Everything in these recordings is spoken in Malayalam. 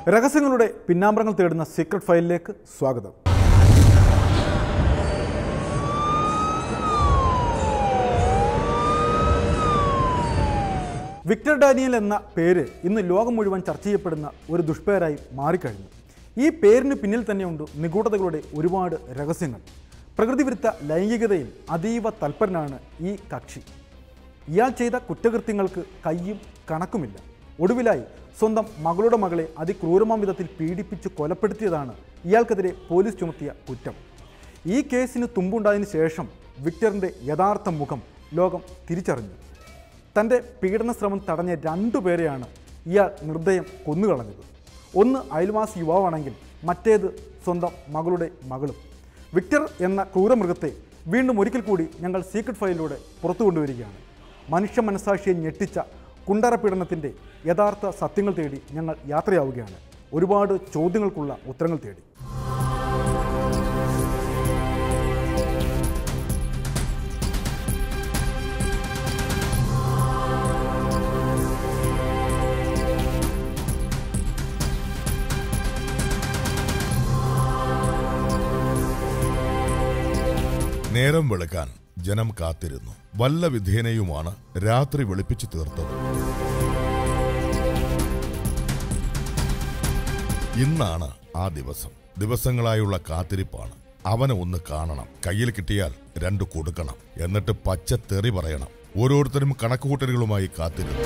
രഹസ്യങ്ങളുടെ പിന്നാമ്പറങ്ങൾ തേടുന്ന സീക്രട്ട് ഫയലിലേക്ക് സ്വാഗതം വിക്ടർ ഡാനിയൽ എന്ന പേര് ഇന്ന് ലോകം മുഴുവൻ ചർച്ച ചെയ്യപ്പെടുന്ന ഒരു ദുഷ്പേരായി മാറിക്കഴിഞ്ഞു ഈ പേരിന് പിന്നിൽ തന്നെയുണ്ട് നിഗൂഢതകളുടെ ഒരുപാട് രഹസ്യങ്ങൾ പ്രകൃതിവിരുദ്ധ ലൈംഗികതയിൽ അതീവ തൽപരനാണ് ഈ കക്ഷി ഇയാൾ ചെയ്ത കുറ്റകൃത്യങ്ങൾക്ക് കയ്യും കണക്കുമില്ല ഒടുവിലായി സ്വന്തം മകളുടെ മകളെ അതിക്രൂരമാം വിധത്തിൽ പീഡിപ്പിച്ച് കൊലപ്പെടുത്തിയതാണ് ഇയാൾക്കെതിരെ പോലീസ് ചുമത്തിയ കുറ്റം ഈ കേസിന് തുമ്പുണ്ടായതിനു ശേഷം വിക്ടറിൻ്റെ യഥാർത്ഥ മുഖം ലോകം തിരിച്ചറിഞ്ഞു തൻ്റെ പീഡന ശ്രമം തടഞ്ഞ രണ്ടുപേരെയാണ് ഇയാൾ നിർദ്ദയം കൊന്നുകളഞ്ഞത് ഒന്ന് അയൽവാസി യുവാവാണെങ്കിൽ മറ്റേത് സ്വന്തം മകളുടെ മകളും വിക്ടർ എന്ന ക്രൂരമൃഗത്തെ വീണ്ടും ഒരിക്കൽ കൂടി ഞങ്ങൾ സീക്രട്ട് ഫയലിലൂടെ പുറത്തു കൊണ്ടുവരികയാണ് മനുഷ്യ മനസാക്ഷിയെ ഞെട്ടിച്ച കുണ്ടറ പീഡനത്തിൻ്റെ യഥാർത്ഥ സത്യങ്ങൾ തേടി ഞങ്ങൾ യാത്രയാവുകയാണ് ഒരുപാട് ചോദ്യങ്ങൾക്കുള്ള ഉത്തരങ്ങൾ തേടി നേരം വെളുക്കാൻ ജനം കാത്തിരുന്നു വല്ല വിധേനയുമാണ് രാത്രി വെളുപ്പിച്ചു തീർത്തത് ഇന്നാണ് ആ ദിവസം ദിവസങ്ങളായുള്ള കാത്തിരിപ്പാണ് അവനെ ഒന്ന് കാണണം കയ്യിൽ കിട്ടിയാൽ രണ്ടു കൊടുക്കണം എന്നിട്ട് പച്ച തെറി പറയണം ഓരോരുത്തരും കണക്കുകൂട്ടലുകളുമായി കാത്തിരുന്നു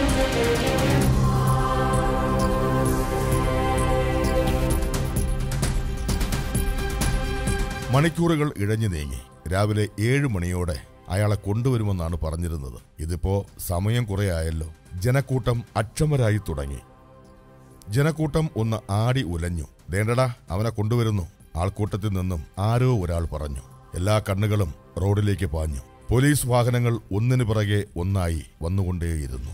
മണിക്കൂറുകൾ ഇഴഞ്ഞു നീങ്ങി രാവിലെ ഏഴ് മണിയോടെ അയാളെ കൊണ്ടുവരുമെന്നാണ് പറഞ്ഞിരുന്നത് ഇതിപ്പോ സമയം കുറെ ആയല്ലോ ജനക്കൂട്ടം അക്ഷമരായി തുടങ്ങി ജനക്കൂട്ടം ഒന്ന് ആടി ഉലഞ്ഞു ദേണ്ടടാ അവനെ കൊണ്ടുവരുന്നു ആൾക്കൂട്ടത്തിൽ നിന്നും ആരോ ഒരാൾ പറഞ്ഞു എല്ലാ കണ്ണുകളും റോഡിലേക്ക് പാഞ്ഞു പോലീസ് വാഹനങ്ങൾ ഒന്നിനു പിറകെ ഒന്നായി വന്നുകൊണ്ടേയിരുന്നു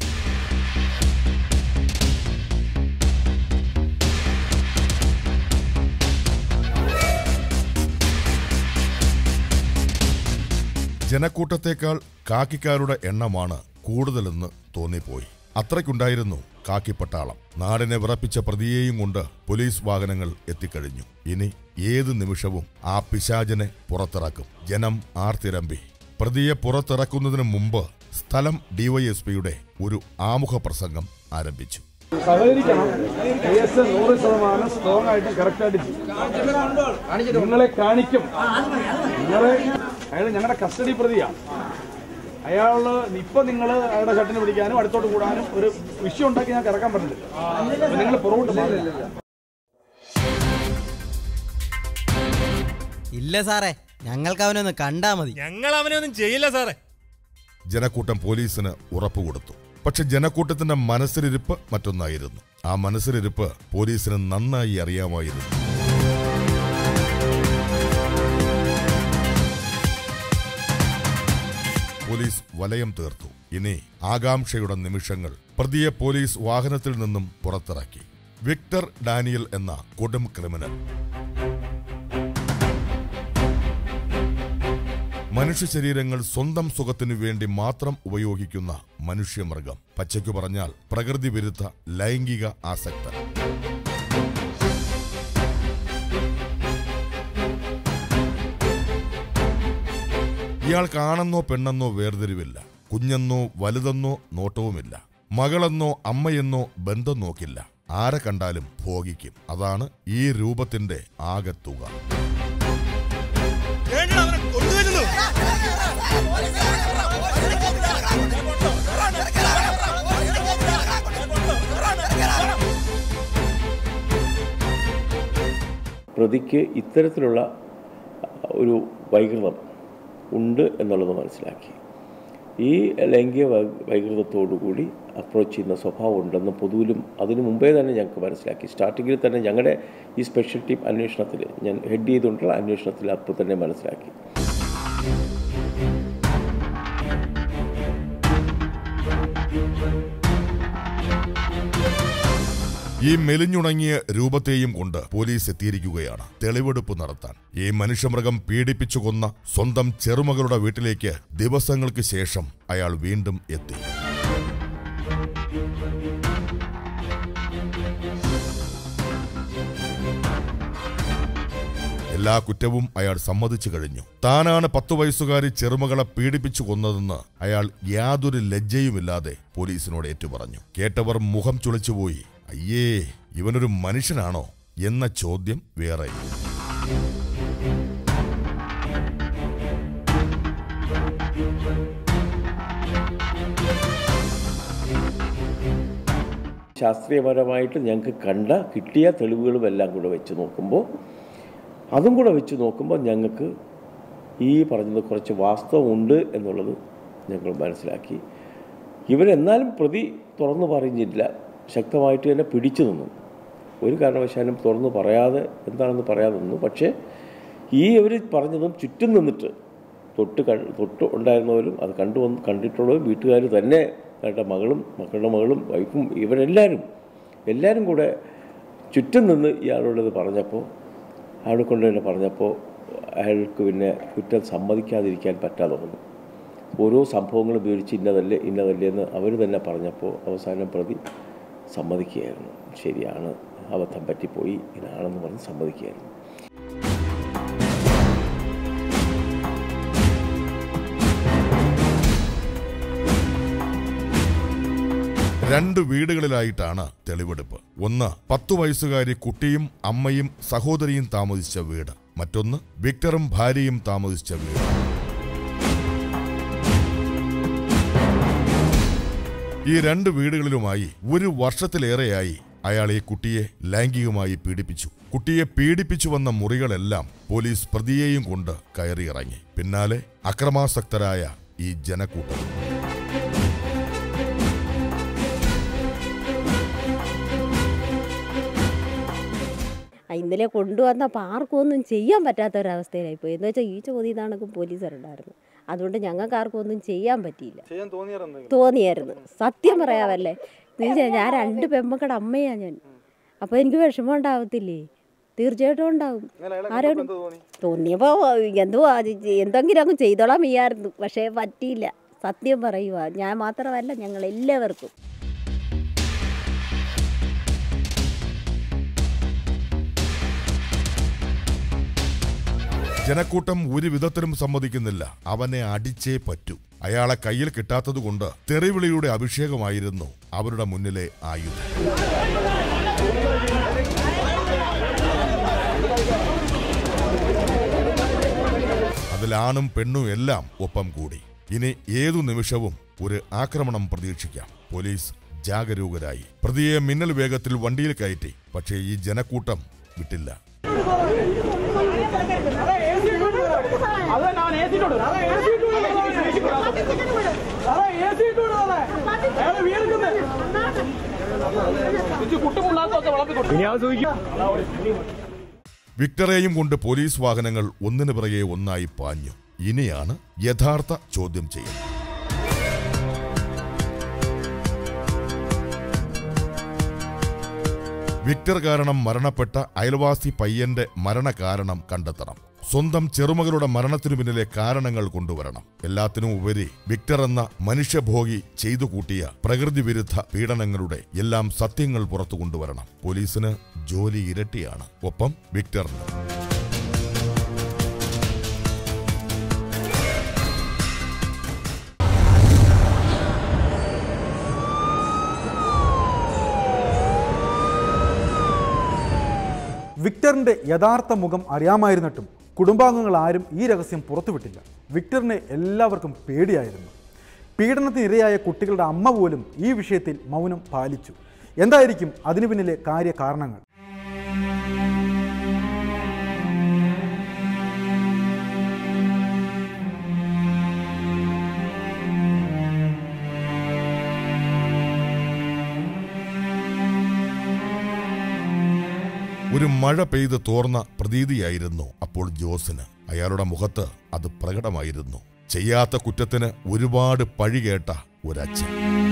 ജനക്കൂട്ടത്തേക്കാൾ കാക്കിക്കാരുടെ എണ്ണമാണ് കൂടുതലെന്ന് തോന്നിപ്പോയി അത്രയ്ക്കുണ്ടായിരുന്നു കാക്കിപ്പട്ടാളം നാടിനെ വിറപ്പിച്ച പ്രതിയെയും കൊണ്ട് പോലീസ് വാഹനങ്ങൾ എത്തിക്കഴിഞ്ഞു ഇനി ഏത് നിമിഷവും ആ പിശാചനെ പുറത്തിറക്കും ജനം ആർത്തിരമ്പി പ്രതിയെ പുറത്തിറക്കുന്നതിന് മുമ്പ് സ്ഥലം ഡിവൈഎസ്പിയുടെ ഒരു ആമുഖ പ്രസംഗം ആരംഭിച്ചു സഹകരിക്കണം കേസ് നൂറ് ശതമാനം സ്ട്രോങ് ആയിട്ട് കറക്റ്റ് ആയിട്ട് ചെയ്യും. നിങ്ങളെ കാണിക്കും നിങ്ങളെ അയാൾ ഞങ്ങളുടെ കസ്റ്റഡി പ്രതിയാ അയാള് ഇപ്പൊ നിങ്ങൾ അയാളുടെ ഷട്ടിന് പിടിക്കാനും അടുത്തോട്ട് കൂടാനും ഒരു വിഷയം ഉണ്ടാക്കി ഞാൻ കിടക്കാൻ പറ്റില്ല നിങ്ങൾ പുറകോട്ട് മാറില്ല ഇല്ല സാറേ ഞങ്ങൾക്ക് അവനൊന്ന് കണ്ടാ മതി ഞങ്ങൾ അവനെ ഒന്നും ചെയ്യില്ല സാറേ ജനക്കൂട്ടം പോലീസിന് ഉറപ്പ് കൊടുത്തു പക്ഷെ ജനക്കൂട്ടത്തിന്റെ മനസ്സിലിരിപ്പ് മറ്റൊന്നായിരുന്നു ആ മനസ്സിലിരിപ്പ് പോലീസിന് നന്നായി അറിയാമായിരുന്നു പോലീസ് വലയം തീർത്തു ഇനി ആകാംക്ഷയുടെ നിമിഷങ്ങൾ പ്രതിയെ പോലീസ് വാഹനത്തിൽ നിന്നും പുറത്തിറക്കി വിക്ടർ ഡാനിയൽ എന്ന കൊടും ക്രിമിനൽ മനുഷ്യ ശരീരങ്ങൾ സ്വന്തം സുഖത്തിനു വേണ്ടി മാത്രം ഉപയോഗിക്കുന്ന മനുഷ്യമൃഗം പച്ചയ്ക്കു പറഞ്ഞാൽ പ്രകൃതി വിരുദ്ധ ലൈംഗിക ആസക്തൻ ഇയാൾക്ക് ആണെന്നോ പെണ്ണെന്നോ വേർതിരിവില്ല കുഞ്ഞെന്നോ വലുതെന്നോ നോട്ടവുമില്ല മകളെന്നോ അമ്മയെന്നോ ബന്ധം നോക്കില്ല ആരെ കണ്ടാലും ഭോഗിക്കും അതാണ് ഈ രൂപത്തിന്റെ ആകെത്തുക വേണ്ട അവനെ കൊണ്ടുവരുന്നു പ്രതിക്ക് ഇത്തരത്തിലുള്ള ഒരു വൈകൃതം ഉണ്ട് എന്നുള്ളത് മനസ്സിലാക്കി ഈ ലൈംഗിക വൈ- വൈകൃതത്തോടുകൂടി അപ്രോച്ച് ചെയ്യുന്ന സ്വഭാവം ഉണ്ടെന്ന് പൊതുവിലും അതിനു മുമ്പേ തന്നെ ഞങ്ങൾക്ക് മനസ്സിലാക്കി സ്റ്റാർട്ടിങ്ങിൽ തന്നെ ഞങ്ങളുടെ ഈ സ്പെഷ്യൽ ടീം അന്വേഷണത്തിൽ ഞാൻ ഹെഡ് ചെയ്തുകൊണ്ടുള്ള അന്വേഷണത്തിൽ അപ്പോൾ തന്നെ മനസ്സിലാക്കി ഈ മെലിഞ്ഞുണങ്ങിയ രൂപത്തെയും കൊണ്ട് പോലീസ് എത്തിയിരിക്കുകയാണ് തെളിവെടുപ്പ് നടത്താൻ ഈ മനുഷ്യമൃഗം പീഡിപ്പിച്ചു കൊന്ന സ്വന്തം ചെറുമകളുടെ വീട്ടിലേക്ക് ദിവസങ്ങൾക്ക് ശേഷം അയാൾ വീണ്ടും എത്തി എല്ലാ കുറ്റവും അയാൾ സമ്മതിച്ചു കഴിഞ്ഞു താനാണ് പത്തു വയസ്സുകാരി ചെറുമകളെ പീഡിപ്പിച്ചു കൊന്നതെന്ന് അയാൾ യാതൊരു ലജ്ജയുമില്ലാതെ പോലീസിനോട് ഏറ്റുപറഞ്ഞു കേട്ടവർ മുഖം ചുളിച്ചുപോയി അയ്യേ ഇവനൊരു മനുഷ്യനാണോ എന്ന ചോദ്യം വേറെ ശാസ്ത്രീയപരമായിട്ട് ഞങ്ങൾക്ക് കണ്ട കിട്ടിയ തെളിവുകളും എല്ലാം കൂടെ വെച്ച് നോക്കുമ്പോൾ അതും കൂടെ വെച്ച് നോക്കുമ്പോൾ ഞങ്ങൾക്ക് ഈ പറഞ്ഞത് കുറച്ച് വാസ്തവമുണ്ട് എന്നുള്ളത് ഞങ്ങൾ മനസ്സിലാക്കി ഇവരെന്നാലും പ്രതി തുറന്നു പറഞ്ഞില്ല ശക്തമായിട്ട് തന്നെ പിടിച്ചു നിന്നു ഒരു കാരണവശാലും തുറന്നു പറയാതെ എന്താണെന്ന് പറയാതെ നിന്നു പക്ഷേ ഈ അവർ പറഞ്ഞതും ചുറ്റും നിന്നിട്ട് തൊട്ട് ക തൊട്ട് ഉണ്ടായിരുന്നവരും അത് കണ്ടു വന്ന് കണ്ടിട്ടുള്ളവരും വീട്ടുകാർ തന്നെ അവരുടെ മകളും മക്കളുടെ മകളും വൈഫും ഇവരെല്ലാവരും എല്ലാവരും കൂടെ ചുറ്റും നിന്ന് ഇയാളോടത് പറഞ്ഞപ്പോൾ അയാളെ കൊണ്ട് തന്നെ പറഞ്ഞപ്പോൾ അയാൾക്ക് പിന്നെ കുറ്റം സമ്മതിക്കാതിരിക്കാൻ പറ്റാതെ വന്നു ഓരോ സംഭവങ്ങളും വിവരിച്ച് ഇന്നതല്ലേ ഇന്നതല്ലേ എന്ന് അവർ തന്നെ പറഞ്ഞപ്പോൾ അവസാനം പ്രതി സമ്മതിക്കുകയായിരുന്നു ശരിയാണ് അബദ്ധം പറ്റിപ്പോയി ഇതാണെന്ന് പറഞ്ഞ് സമ്മതിക്കുകയായിരുന്നു രണ്ട് വീടുകളിലായിട്ടാണ് തെളിവെടുപ്പ് ഒന്ന് പത്തു വയസ്സുകാരി കുട്ടിയും അമ്മയും സഹോദരിയും താമസിച്ച വീട് മറ്റൊന്ന് വിക്ടറും ഭാര്യയും താമസിച്ച വീട് ഈ രണ്ട് വീടുകളിലുമായി ഒരു വർഷത്തിലേറെയായി അയാൾ ഈ കുട്ടിയെ ലൈംഗികമായി പീഡിപ്പിച്ചു കുട്ടിയെ പീഡിപ്പിച്ചു വന്ന മുറികളെല്ലാം പോലീസ് പ്രതിയെയും കൊണ്ട് കയറിയിറങ്ങി പിന്നാലെ അക്രമാസക്തരായ ഈ ജനക്കൂട്ടം ആ, ഇന്നലെ കൊണ്ടുവന്നപ്പോൾ ആർക്കും ഒന്നും ചെയ്യാൻ പറ്റാത്ത ഒരവസ്ഥയിലായിപ്പോയി എന്ന് വെച്ചാൽ ഈ ചോദ്യം കണക്കും പോലീസുകാരുണ്ടായിരുന്നു അതുകൊണ്ട് ഞങ്ങൾക്ക് ആർക്കും ഒന്നും ചെയ്യാൻ പറ്റിയില്ല ചെയ്യാൻ തോന്നിയായിരുന്നു തോന്നിയായിരുന്നു സത്യം പറയാമല്ലേ എന്ന് വെച്ചാൽ ഞാൻ രണ്ട് പെമ്മക്കടെ അമ്മയാണ് ഞാൻ അപ്പോൾ എനിക്ക് വിഷമം ഉണ്ടാവത്തില്ലേ തീർച്ചയായിട്ടും ഉണ്ടാവും ആരോടും തോന്നിയപ്പോൾ എന്തുവാ അത് ചെയ്- എന്തെങ്കിലും അങ്ങ് ചെയ്തോളാം വയ്യായിരുന്നു പക്ഷേ പറ്റിയില്ല സത്യം പറയുക ഞാൻ മാത്രമല്ല ഞങ്ങൾ എല്ലാവർക്കും ജനക്കൂട്ടം ഒരു വിധത്തിലും സമ്മതിക്കുന്നില്ല അവനെ അടിച്ചേ പറ്റൂ അയാളെ കയ്യിൽ കിട്ടാത്തതുകൊണ്ട് തെറിവിളിയുടെ അഭിഷേകമായിരുന്നു അവരുടെ മുന്നിലെ ആയുധം അതിലാണും പെണ്ണും എല്ലാം ഒപ്പം കൂടി ഇനി ഏതു നിമിഷവും ഒരു ആക്രമണം പ്രതീക്ഷിക്കാം പോലീസ് ജാഗരൂകരായി പ്രതിയെ മിന്നൽ വേഗത്തിൽ വണ്ടിയിൽ കയറ്റി പക്ഷേ ഈ ജനക്കൂട്ടം വിട്ടില്ല വിക്ടറെയും കൊണ്ട് പോലീസ് വാഹനങ്ങൾ ഒന്നിനു പിറകെ ഒന്നായി പാഞ്ഞു ഇനിയാണ് യഥാർത്ഥ ചോദ്യം ചെയ്യൽ വിക്ടർ കാരണം മരണപ്പെട്ട അയൽവാസി പയ്യന്റെ മരണകാരണം കണ്ടെത്തണം സ്വന്തം ചെറുമകളുടെ മരണത്തിനു പിന്നിലെ കാരണങ്ങൾ കൊണ്ടുവരണം എല്ലാത്തിനും ഉപരി വിക്ടർ എന്ന മനുഷ്യഭോഗി ചെയ്തു കൂട്ടിയ പ്രകൃതി വിരുദ്ധ പീഡനങ്ങളുടെ എല്ലാം സത്യങ്ങൾ പുറത്തു കൊണ്ടുവരണം പോലീസിന് ജോലി ഇരട്ടിയാണ് ഒപ്പം വിക്ടറിന് വിക്ടറിന്റെ യഥാർത്ഥ മുഖം അറിയാമായിരുന്നിട്ടും കുടുംബാംഗങ്ങൾ ആരും ഈ രഹസ്യം പുറത്തുവിട്ടില്ല വിക്ടറിനെ എല്ലാവർക്കും പേടിയായിരുന്നു പീഡനത്തിന് ഇരയായ കുട്ടികളുടെ അമ്മ പോലും ഈ വിഷയത്തിൽ മൗനം പാലിച്ചു എന്തായിരിക്കും അതിനു പിന്നിലെ കാര്യകാരണങ്ങൾ ഒരു മഴ പെയ്ത് തോർന്ന പ്രതീതിയായിരുന്നു അപ്പോൾ ജോസിന് അയാളുടെ മുഖത്ത് അത് പ്രകടമായിരുന്നു ചെയ്യാത്ത കുറ്റത്തിന് ഒരുപാട് പഴി കേട്ട ഒരച്ഛൻ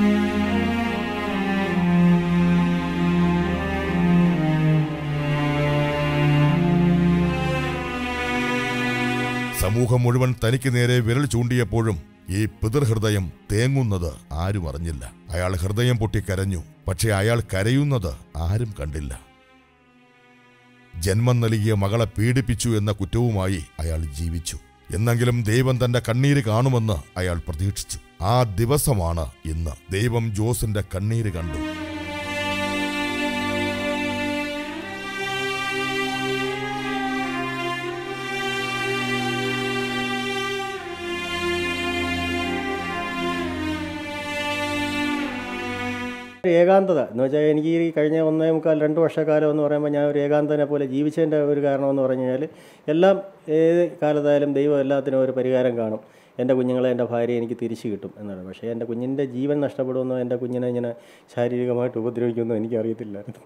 സമൂഹം മുഴുവൻ തനിക്ക് നേരെ വിരൽ ചൂണ്ടിയപ്പോഴും ഈ പിതൃഹൃദയം തേങ്ങുന്നത് ആരും അറിഞ്ഞില്ല അയാൾ ഹൃദയം പൊട്ടി കരഞ്ഞു പക്ഷെ അയാൾ കരയുന്നത് ആരും കണ്ടില്ല ജന്മം നൽകിയ മകളെ പീഡിപ്പിച്ചു എന്ന കുറ്റവുമായി അയാൾ ജീവിച്ചു എന്നെങ്കിലും ദൈവം തന്റെ കണ്ണീര് കാണുമെന്ന് അയാൾ പ്രതീക്ഷിച്ചു ആ ദിവസമാണ് ഇന്ന് ദൈവം ജോസിന്റെ കണ്ണീര് കണ്ടു ഏകാന്തത എന്ന് വെച്ചാൽ എനിക്ക് ഈ കഴിഞ്ഞ ഒന്നേ മുക്കാൽ രണ്ട് വർഷക്കാലം എന്ന് പറയുമ്പോൾ ഞാൻ ഒരു ഏകാന്തനെ പോലെ ജീവിച്ചതിൻ്റെ ഒരു കാരണമെന്ന് പറഞ്ഞു കഴിഞ്ഞാൽ എല്ലാം ഏത് കാലത്തായാലും ദൈവം എല്ലാത്തിനും ഒരു പരിഹാരം കാണും എൻ്റെ കുഞ്ഞുങ്ങളെ എൻ്റെ ഭാര്യയെ എനിക്ക് തിരിച്ചു കിട്ടും എന്നാണ് പക്ഷേ എൻ്റെ കുഞ്ഞിൻ്റെ ജീവൻ നഷ്ടപ്പെടുമെന്നോ എൻ്റെ കുഞ്ഞിനെ ഇങ്ങനെ ശാരീരികമായിട്ട് ഉപദ്രവിക്കുമെന്നോ എനിക്കറിയത്തില്ലായിരുന്നു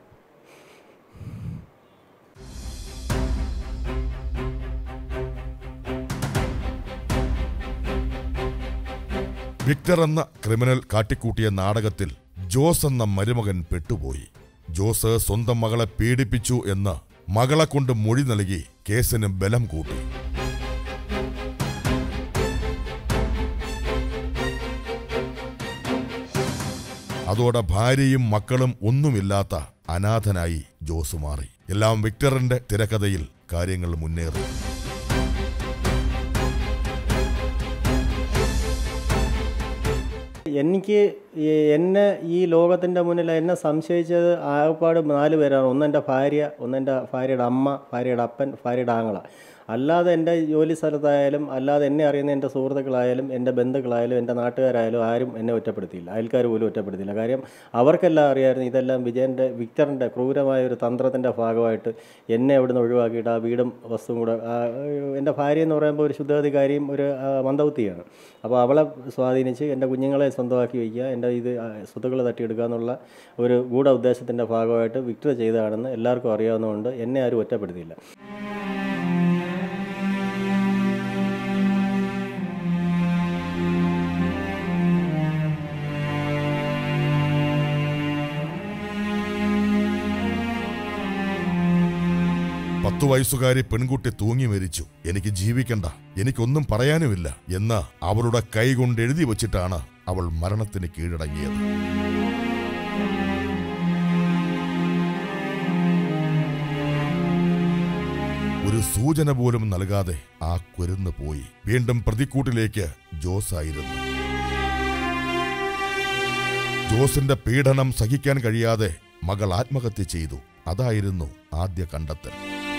വിക്ടർ എന്ന ക്രിമിനൽ കാട്ടിക്കൂട്ടിയ നാടകത്തിൽ ജോസ് എന്ന മരുമകൻ പെട്ടുപോയി ജോസ് സ്വന്തം മകളെ പീഡിപ്പിച്ചു എന്ന് മകളെ കൊണ്ട് മൊഴി നൽകി കേസിന് ബലം കൂട്ടി അതോടെ ഭാര്യയും മക്കളും ഒന്നുമില്ലാത്ത അനാഥനായി ജോസ് മാറി എല്ലാം വിക്ടറിന്റെ തിരക്കഥയിൽ കാര്യങ്ങൾ മുന്നേറി എനിക്ക് ഈ എന്നെ ഈ ലോകത്തിൻ്റെ മുന്നിൽ എന്നെ സംശയിച്ചത് ആകപ്പാട് നാല് പേരാണ് ഒന്ന് എൻ്റെ ഭാര്യ ഒന്ന് എൻ്റെ ഭാര്യയുടെ അമ്മ ഭാര്യയുടെ അപ്പൻ ഭാര്യയുടെ ആങ്ങള അല്ലാതെ എൻ്റെ ജോലി സ്ഥലത്തായാലും അല്ലാതെ എന്നെ അറിയുന്ന എൻ്റെ സുഹൃത്തുക്കളായാലും എൻ്റെ ബന്ധുക്കളായാലും എൻ്റെ നാട്ടുകാരായാലും ആരും എന്നെ ഒറ്റപ്പെടുത്തിയില്ല അയൽക്കാർ പോലും ഒറ്റപ്പെടുത്തിയില്ല കാര്യം അവർക്കെല്ലാം അറിയാമായിരുന്നു ഇതെല്ലാം വിജയൻ്റെ വിക്ടറിൻ്റെ ക്രൂരമായ ഒരു തന്ത്രത്തിൻ്റെ ഭാഗമായിട്ട് എന്നെ അവിടുന്ന് ഒഴിവാക്കിയിട്ട് ആ വീടും വസ്തുവും കൂടെ ആ, എൻ്റെ ഭാര്യ എന്ന് പറയുമ്പോൾ ഒരു ശുദ്ധഗതിക്കാരിയും ഒരു ആ, മന്ദബുദ്ധിയാണ് അപ്പോൾ അവളെ സ്വാധീനിച്ച് എൻ്റെ കുഞ്ഞുങ്ങളെ സ്വന്തമാക്കി വയ്ക്കുക എൻ്റെ ഇത് ആ, സ്വത്തുക്കൾ തട്ടിയെടുക്കുക എന്നുള്ള ഒരു ഗൂഢ ഉദ്ദേശത്തിൻ്റെ ഭാഗമായിട്ട് വിക്ടർ ചെയ്തതാണെന്ന് എല്ലാവർക്കും അറിയാവുന്നതുകൊണ്ട് എന്നെ ആരും ഒറ്റപ്പെടുത്തിയില്ല പത്തു വയസ്സുകാരി പെൺകുട്ടി തൂങ്ങി മരിച്ചു എനിക്ക് ജീവിക്കണ്ട എനിക്കൊന്നും പറയാനുമില്ല എന്ന് അവളുടെ കൈകൊണ്ട് എഴുതി വച്ചിട്ടാണ് അവൾ മരണത്തിന് കീഴടങ്ങിയത് ഒരു സൂചന പോലും നൽകാതെ ആ കുരുന്ന് പോയി വീണ്ടും പ്രതിക്കൂട്ടിലേക്ക് ജോസ് ആയിരുന്നു ജോസിന്റെ പീഡനം സഹിക്കാൻ കഴിയാതെ മകൾ ആത്മഹത്യ ചെയ്തു അതായിരുന്നു ആദ്യ കണ്ടെത്തൽ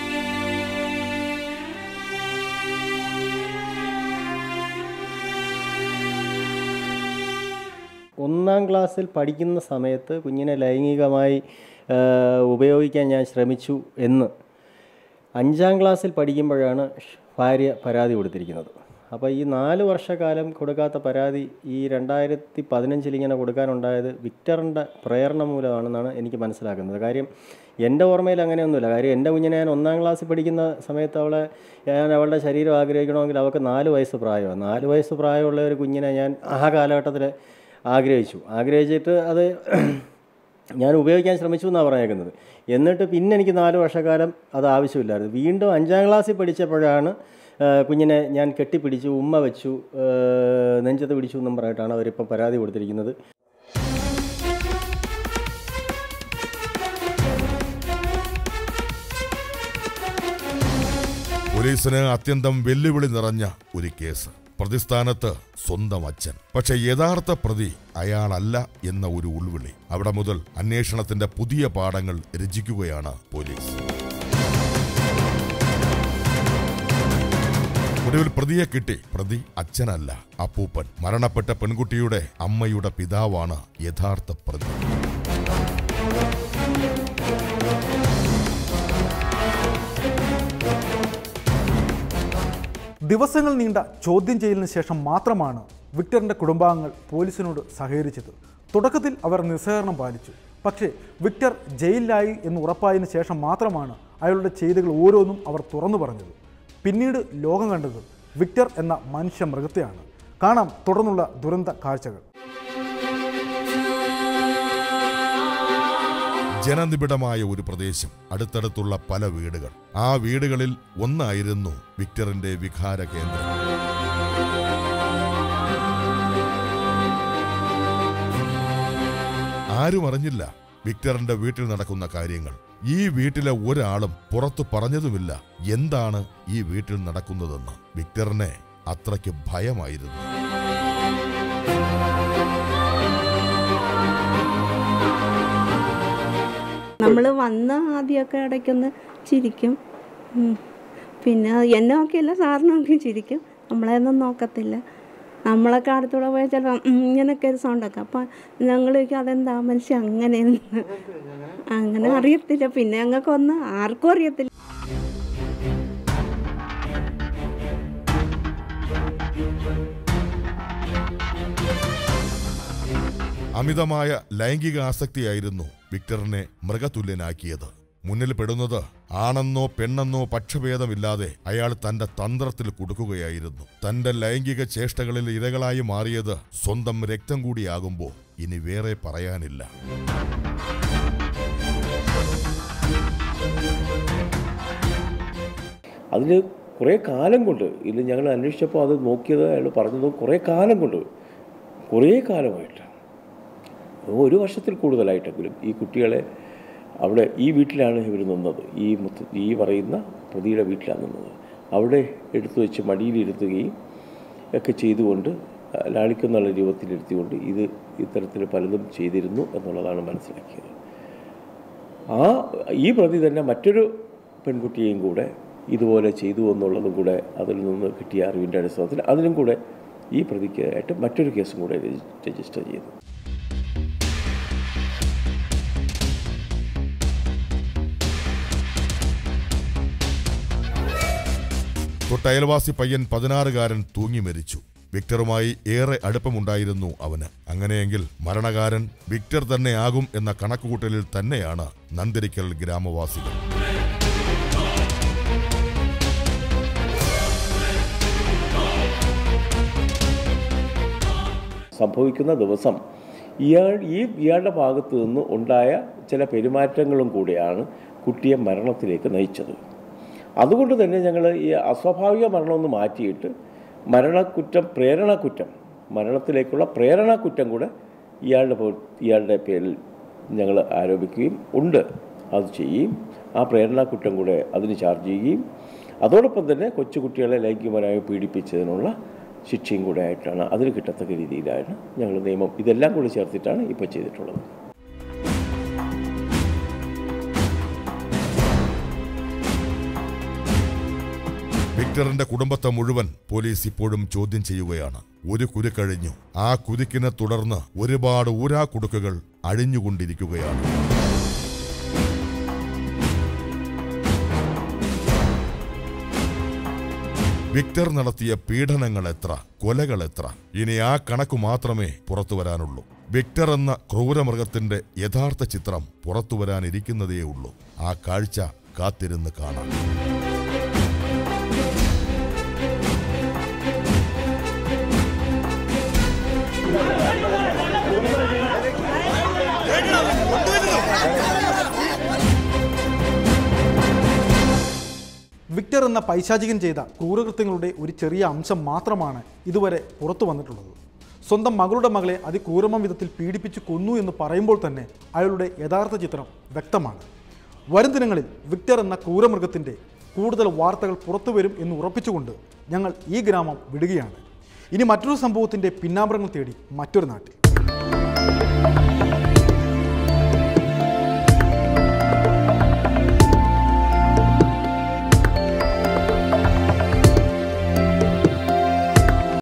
ഒന്നാം ക്ലാസ്സിൽ പഠിക്കുന്ന സമയത്ത് കുഞ്ഞിനെ ലൈംഗികമായി ആ, ഉപയോഗിക്കാൻ ഞാൻ ശ്രമിച്ചു എന്ന് അഞ്ചാം ക്ലാസ്സിൽ പഠിക്കുമ്പോഴാണ് ഷ് ഭാര്യ പരാതി കൊടുത്തിരിക്കുന്നത് അപ്പോൾ ഈ നാല് വർഷക്കാലം കൊടുക്കാത്ത പരാതി ഈ രണ്ടായിരത്തി പതിനഞ്ചിൽ ഇങ്ങനെ കൊടുക്കാനുണ്ടായത് വിക്ടറിൻ്റെ പ്രേരണ മൂലമാണെന്നാണ് എനിക്ക് മനസ്സിലാക്കുന്നത് കാര്യം എൻ്റെ ഓർമ്മയിൽ അങ്ങനെയൊന്നുമില്ല കാര്യം എൻ്റെ കുഞ്ഞിനെ ഞാൻ ഒന്നാം ക്ലാസ്സിൽ പഠിക്കുന്ന സമയത്ത് അവളെ ഞാൻ അവളുടെ ശരീരം ആഗ്രഹിക്കണമെങ്കിൽ അവൾക്ക് നാല് വയസ്സ് പ്രായമാണ് നാല് വയസ്സ് പ്രായമുള്ള ഒരു കുഞ്ഞിനെ ഞാൻ ആ കാലഘട്ടത്തിൽ ആഗ്രഹിച്ചു ആഗ്രഹിച്ചിട്ട് അത് ഞാൻ ഉപയോഗിക്കാൻ ശ്രമിച്ചു എന്നാണ് പറഞ്ഞേക്കുന്നത് എന്നിട്ട് പിന്നെ എനിക്ക് നാല് വർഷക്കാലം അത് ആവശ്യമില്ലായിരുന്നു വീണ്ടും അഞ്ചാം ക്ലാസ്സിൽ പഠിച്ചപ്പോഴാണ് ആ, കുഞ്ഞിനെ ഞാൻ കെട്ടിപ്പിടിച്ചു ഉമ്മ വെച്ചു ആ, നെഞ്ചത്ത് പിടിച്ചു എന്നും പറഞ്ഞിട്ടാണ് അവരിപ്പോൾ പരാതി കൊടുത്തിരിക്കുന്നത് പോലീസിന് അത്യന്തം വെല്ലുവിളി നിറഞ്ഞ ഒരു കേസ് പ്രതിസ്ഥാനത്ത് സ്വന്തം അച്ഛൻ പക്ഷെ യഥാർത്ഥ പ്രതി അയാളല്ല എന്ന ഒരു ഉൾവിളി അവിടെ മുതൽ അന്വേഷണത്തിന്റെ പുതിയ പാഠങ്ങൾ രചിക്കുകയാണ് പോലീസ് ഒടുവിൽ പ്രതിയെ കിട്ടി പ്രതി അച്ഛനല്ല അപ്പൂപ്പൻ മരണപ്പെട്ട പെൺകുട്ടിയുടെ അമ്മയുടെ പിതാവാണ് യഥാർത്ഥ പ്രതി ദിവസങ്ങൾ നീണ്ട ചോദ്യം ചെയ്യലിന് ശേഷം മാത്രമാണ് വിക്ടറിന്റെ കുടുംബാംഗങ്ങൾ പോലീസിനോട് സഹകരിച്ചത് തുടക്കത്തിൽ അവർ നിസ്സഹകരണം പാലിച്ചു പക്ഷേ വിക്ടർ ജയിലിലായി എന്ന് ഉറപ്പായതിനു ശേഷം മാത്രമാണ് അയാളുടെ ചെയ്തികൾ ഓരോന്നും അവർ തുറന്നു പറഞ്ഞത് പിന്നീട് ലോകം കണ്ടത് വിക്ടർ എന്ന മനുഷ്യ മൃഗത്തെയാണ് കാണാം തുടർന്നുള്ള ദുരന്ത കാഴ്ചകൾ ജനനിബിഡമായ ഒരു പ്രദേശം അടുത്തടുത്തുള്ള പല വീടുകൾ ആ വീടുകളിൽ ഒന്നായിരുന്നു വിക്ടറിന്റെ വികാര കേന്ദ്രം ആരും അറിഞ്ഞില്ല വിക്ടറിന്റെ വീട്ടിൽ നടക്കുന്ന കാര്യങ്ങൾ ഈ വീട്ടിലെ ഒരാളും പുറത്തു പറഞ്ഞതുമില്ല എന്താണ് ഈ വീട്ടിൽ നടക്കുന്നതെന്ന് വിക്ടറിനെ അത്രയ്ക്ക് ഭയമായിരുന്നു നമ്മൾ വന്ന ആദ്യമൊക്കെ ഇടയ്ക്കൊന്ന് ചിരിക്കും ഉം. പിന്നെ എന്നെ നോക്കിയല്ല സാറിനെ നോക്കി ചിരിക്കും നമ്മളെ ഒന്നും നോക്കത്തില്ല നമ്മളൊക്കെ അടുത്തൂടെ പോയാൽ ചിലപ്പോൾ ഇങ്ങനെയൊക്കെ ഒരു സൗണ്ടൊക്കെ അപ്പം ഞങ്ങൾ ചോദിക്കും അതെന്താ മനുഷ്യൻ അങ്ങനെയെന്ന് അങ്ങനെ അറിയത്തില്ല പിന്നെ ഞങ്ങൾക്കൊന്നും ആർക്കും അറിയത്തില്ല അമിതമായ ലൈംഗിക ആസക്തിയായിരുന്നു വിക്ടറിനെ മൃഗതുല്യനാക്കിയത് മുന്നിൽ പെടുന്നത് ആണെന്നോ പെണ്ണെന്നോ പക്ഷഭേദമില്ലാതെ അയാൾ തന്റെ തന്ത്രത്തിൽ കുടുക്കുകയായിരുന്നു തന്റെ ലൈംഗിക ചേഷ്ടകളിൽ ഇരകളായി മാറിയത് സ്വന്തം രക്തം കൂടിയാകുമ്പോൾ ഇനി വേറെ പറയാനില്ല അതിൽ കുറേ കാലം കൊണ്ട് ഇത് ഞങ്ങൾ അന്വേഷിച്ചപ്പോൾ അത് നോക്കിയത് അയാൾ പറഞ്ഞത് കുറേ കാലം കൊണ്ട് കുറേ കാലമായിട്ട് ഒരു വർഷത്തിൽ കൂടുതലായിട്ടെങ്കിലും ഈ കുട്ടികളെ അവിടെ ഈ വീട്ടിലാണ് ഇവർ നിന്നത് ഈ മുത്ത ഈ പറയുന്ന പ്രതിയുടെ വീട്ടിലാണ് നിന്നത് അവിടെ എടുത്തു വെച്ച് മടിയിലിരുത്തുകയും ഒക്കെ ചെയ്തുകൊണ്ട് ലാളിക്കുന്നുള്ള രൂപത്തിലിരുത്തിക്കൊണ്ട് ഇത് ഇത്തരത്തിൽ പലതും ചെയ്തിരുന്നു എന്നുള്ളതാണ് മനസ്സിലാക്കിയത് ആ ഈ പ്രതി തന്നെ മറ്റൊരു പെൺകുട്ടിയെയും കൂടെ ഇതുപോലെ ചെയ്തു എന്നുള്ളതും കൂടെ അതിൽ നിന്ന് കിട്ടിയ അറിവിൻ്റെ അടിസ്ഥാനത്തിൽ അതിനും കൂടെ ഈ പ്രതിക്കായിട്ട് മറ്റൊരു കേസും കൂടെ രജി- രജിസ്റ്റർ ചെയ്തു തൊട്ടയൽവാസി പയ്യൻ പതിനാറുകാരൻ തൂങ്ങി മരിച്ചു വിക്ടറുമായി ഏറെ അടുപ്പമുണ്ടായിരുന്നു അവന് അങ്ങനെയെങ്കിൽ മരണകാരൻ വിക്ടർ തന്നെയാകും എന്ന കണക്കുകൂട്ടലിൽ തന്നെയാണ് നന്ദിരിക്കൽ ഗ്രാമവാസികൾ സംഭവിക്കുന്ന ദിവസം ഇയാൾ ഈ ഇയാളുടെ ഭാഗത്തു നിന്ന് ഉണ്ടായ ചില പെരുമാറ്റങ്ങളും കൂടിയാണ് കുട്ടിയെ മരണത്തിലേക്ക് നയിച്ചത് അതുകൊണ്ട് തന്നെ ഞങ്ങൾ ഈ അസ്വാഭാവിക മരണമെന്ന് മാറ്റിയിട്ട് മരണക്കുറ്റം പ്രേരണക്കുറ്റം മരണത്തിലേക്കുള്ള പ്രേരണക്കുറ്റം കൂടെ ഇയാളുടെ പോ- ഇയാളുടെ പേരിൽ ഞങ്ങൾ ആരോപിക്കുകയും ഉണ്ട് അത് ചെയ്യുകയും ആ പ്രേരണക്കുറ്റം കൂടെ അതിന് ചാർജ് ചെയ്യുകയും അതോടൊപ്പം തന്നെ കൊച്ചുകുട്ടികളെ ലൈംഗികപരമായി പീഡിപ്പിച്ചതിനുള്ള ശിക്ഷയും കൂടെ ആയിട്ടാണ് അതിന് കിട്ടത്തക്ക രീതിയിലാണ് ഞങ്ങൾ നിയമം ഇതെല്ലാം കൂടി ചേർത്തിട്ടാണ് ഇപ്പോൾ ചെയ്തിട്ടുള്ളത് വിക്ടറിന്റെ കുടുംബത്തെ മുഴുവൻ പോലീസ് ഇപ്പോഴും ചോദ്യം ചെയ്യുകയാണ് ഒരു കുരു കഴിഞ്ഞു ആ കുരുക്കിനെ തുടർന്ന് ഒരുപാട് ഊരാ കുടുക്കുകൾ അഴിഞ്ഞുകൊണ്ടിരിക്കുകയാണ് വിക്ടർ നടത്തിയ പീഡനങ്ങൾ എത്ര കൊലകൾ എത്ര ഇനി ആ കണക്കു മാത്രമേ പുറത്തു വരാനുള്ളൂ വിക്ടർ എന്ന ക്രൂരമൃഗത്തിന്റെ യഥാർത്ഥ ചിത്രം പുറത്തു വരാനിരിക്കുന്നതേയുള്ളൂ ആ കാഴ്ച കാത്തിരുന്ന് കാണാം വിക്ടർ എന്ന പൈശാചികൻ ചെയ്ത ക്രൂരകൃത്യങ്ങളുടെ ഒരു ചെറിയ അംശം മാത്രമാണ് ഇതുവരെ പുറത്തു വന്നിട്ടുള്ളത് സ്വന്തം മകളുടെ മകളെ അതിക്രൂരമ വിധത്തിൽ പീഡിപ്പിച്ച് കൊന്നു എന്ന് പറയുമ്പോൾ തന്നെ അയാളുടെ യഥാർത്ഥ ചിത്രം വ്യക്തമാണ് വരും ദിനങ്ങളിൽ വിക്ടർ എന്ന ക്രൂരമൃഗത്തിൻ്റെ കൂടുതൽ വാർത്തകൾ പുറത്തു വരും എന്ന് ഉറപ്പിച്ചുകൊണ്ട് ഞങ്ങൾ ഈ ഗ്രാമം വിടുകയാണ് ഇനി മറ്റൊരു സംഭവത്തിൻ്റെ പിന്നാമ്പറങ്ങൾ തേടി മറ്റൊരു നാട്ടിൽ